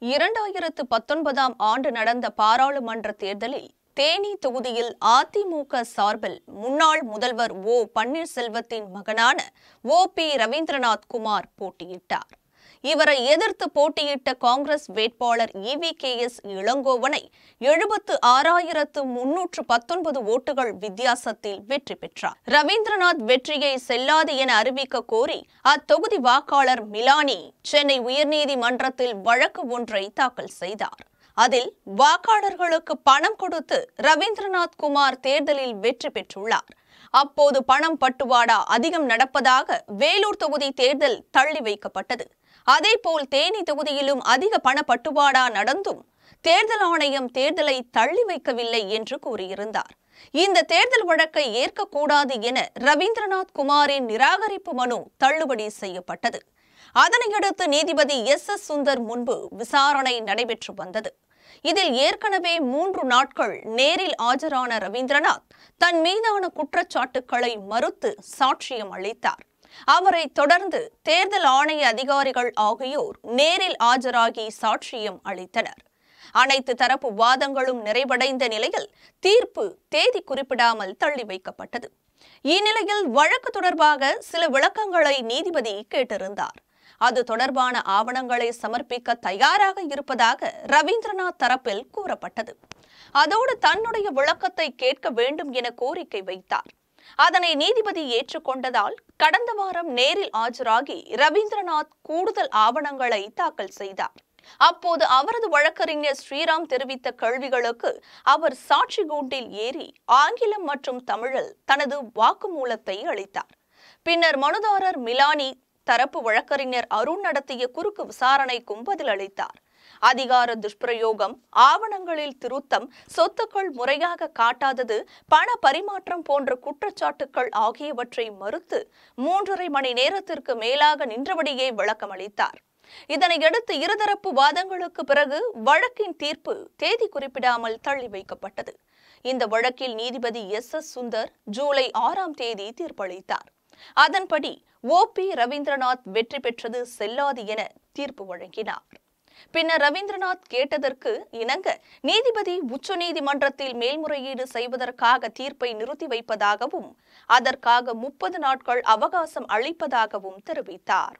இரண்டாயிரத்து பத்தொன்பதாம் ஆண்டு நடந்த பாராளுமன்ற தேர்தலில் தேனி தொகுதியில் அதிமுக சார்பில் முன்னாள் முதல்வர் ஓ பன்னீர்செல்வத்தின் மகனான ஓ பி ரவீந்திரநாத் குமார் போட்டியிட்டார் இவரை எதிர்த்து போட்டியிட்ட காங்கிரஸ் வேட்பாளர் இவி கே எஸ் இளங்கோவனை எழுபத்து ஆறாயிரத்து முன்னூற்று பத்தொன்பது ஓட்டுகள் வித்தியாசத்தில் வெற்றி பெற்றார் ரவீந்திரநாத் வெற்றியை செல்லாது என அறிவிக்க கோரி அத்தொகுதி வாக்காளர் மிலானி சென்னை உயர்நீதிமன்றத்தில் வழக்கு ஒன்றை தாக்கல் செய்தார் அதில் வாக்காளர்களுக்கு பணம் கொடுத்து ரவீந்திரநாத் குமார் தேர்தலில் வெற்றி பெற்றுள்ளார் அப்போது பணம் பட்டுவாடா அதிகம் நடப்பதாக வேலூர் தொகுதி தேர்தல் தள்ளி வைக்கப்பட்டது அதேபோல் தேனி தொகுதியிலும் அதிக பண பட்டுவாடா நடந்தும் தேர்தல் ஆணையம் தேர்தலை தள்ளி வைக்கவில்லை என்று கூறியிருந்தார் இந்த தேர்தல் வழக்கை ஏற்கக்கூடாது என ரவீந்திரநாத் குமாரின் நிராகரிப்பு மனு தள்ளுபடி செய்யப்பட்டது அதனையடுத்து நீதிபதி எஸ் எஸ் சுந்தர் முன்பு விசாரணை நடைபெற்று வந்தது இதில் ஏற்கனவே மூன்று நாட்கள் நேரில் ஆஜரான ரவீந்திரநாத் தன் மீதான குற்றச்சாட்டுக்களை மறுத்து சாட்சியம் அளித்தார் அவரை தொடர்ந்து தேர்தல் ஆணைய அதிகாரிகள் ஆகியோர் நேரில் ஆஜராகி சாட்சியம் அளித்தனர் அனைத்து தரப்பு வாதங்களும் நிறைவடைந்த நிலையில் தீர்ப்பு தேதி குறிப்பிடாமல் தள்ளி வைக்கப்பட்டது இந்நிலையில் வழக்கு தொடர்பாக சில விளக்கங்களை நீதிபதி கேட்டிருந்தார் அது தொடர்பான ஆவணங்களை சமர்ப்பிக்க தயாராக இருப்பதாக ரவீந்திரநாத் தரப்பில் கூறப்பட்டது அதோடு தன்னுடைய விளக்கத்தை கேட்க வேண்டும் என கோரிக்கை வைத்தார் அதனை நீதிபதி ஏற்றுக்கொண்டதால் கடந்த வாரம் நேரில் ஆஜராகி ரவீந்திரநாத் கூடுதல் ஆவணங்களை தாக்கல் செய்தார் அப்போது அவரது வழக்கறிஞர் ஸ்ரீராம் தெரிவித்த கேள்விகளுக்கு அவர் சாட்சி கூண்டில் ஏறி ஆங்கிலம் மற்றும் தமிழில் தனது வாக்குமூலத்தை அளித்தார் பின்னர் மனுதாரர் மிலானி தரப்பு வழக்கறிஞர் அருண் நடத்திய குறுக்கு விசாரணைக்கும் பதிலளித்தார் அதிகார துஷ்பிரயோகம் ஆவணங்களில் திருத்தம் சொத்துக்கள் முறையாக காட்டாதது பண பரிமாற்றம் போன்ற குற்றச்சாட்டுக்கள் ஆகியவற்றை மறுத்து மூன்றரை மணி நேரத்திற்கு மேலாக நின்றபடியே விளக்கமளித்தார் இதனையடுத்து இருதரப்பு வாதங்களுக்கு பிறகு வழக்கின் தீர்ப்பு தேதி குறிப்பிடாமல் தள்ளி வைக்கப்பட்டது இந்த வழக்கில் நீதிபதி எஸ் எஸ் சுந்தர் ஜூலை ஆறாம் தேதி தீர்ப்பளித்தார் அதன்படி ஓ பி ரவீந்திரநாத் வெற்றி பெற்றது செல்லாது என தீர்ப்பு வழங்கினார் பின்னர் ரவீந்திரநாத் கேட்டதற்கு இணங்க நீதிபதி உச்சநீதிமன்றத்தில் மேல்முறையீடு செய்வதற்காக தீர்ப்பை நிறுத்தி வைப்பதாகவும் அதற்காக முப்பது நாட்கள் அவகாசம் அளிப்பதாகவும் தெரிவித்தார்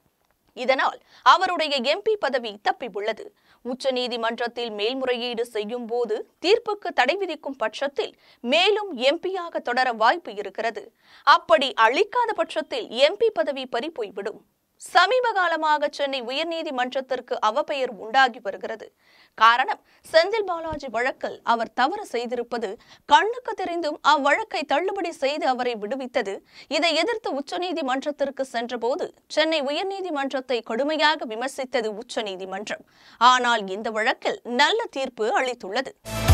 இதனால் அவருடைய எம்பி பதவி தப்பி உள்ளது உச்சநீதிமன்றத்தில் மேல்முறையீடு செய்யும் போது தீர்ப்புக்கு தடை விதிக்கும் பட்சத்தில் மேலும் எம்பியாக தொடர வாய்ப்பு இருக்கிறது அப்படி அளிக்காத பட்சத்தில் எம்பி பதவி பறிபோய்விடும் சமீப காலமாக சென்னை உயர்நீதிமன்றத்திற்கு அவப்பெயர் உண்டாகி வருகிறது காரணம் செந்தில் பாலாஜி வழக்கில் அவர் தவறு செய்திருப்பது கண்ணுக்கு தெரிந்தும் அவ்வழக்கை தள்ளுபடி செய்து அவரை விடுவித்தது இதை எதிர்த்து உச்சநீதிமன்றத்திற்கு சென்றபோது சென்னை உயர்நீதிமன்றத்தை கடுமையாக விமர்சித்தது உச்சநீதிமன்றம் ஆனால் இந்த வழக்கில் நல்ல தீர்ப்பு அளித்துள்ளது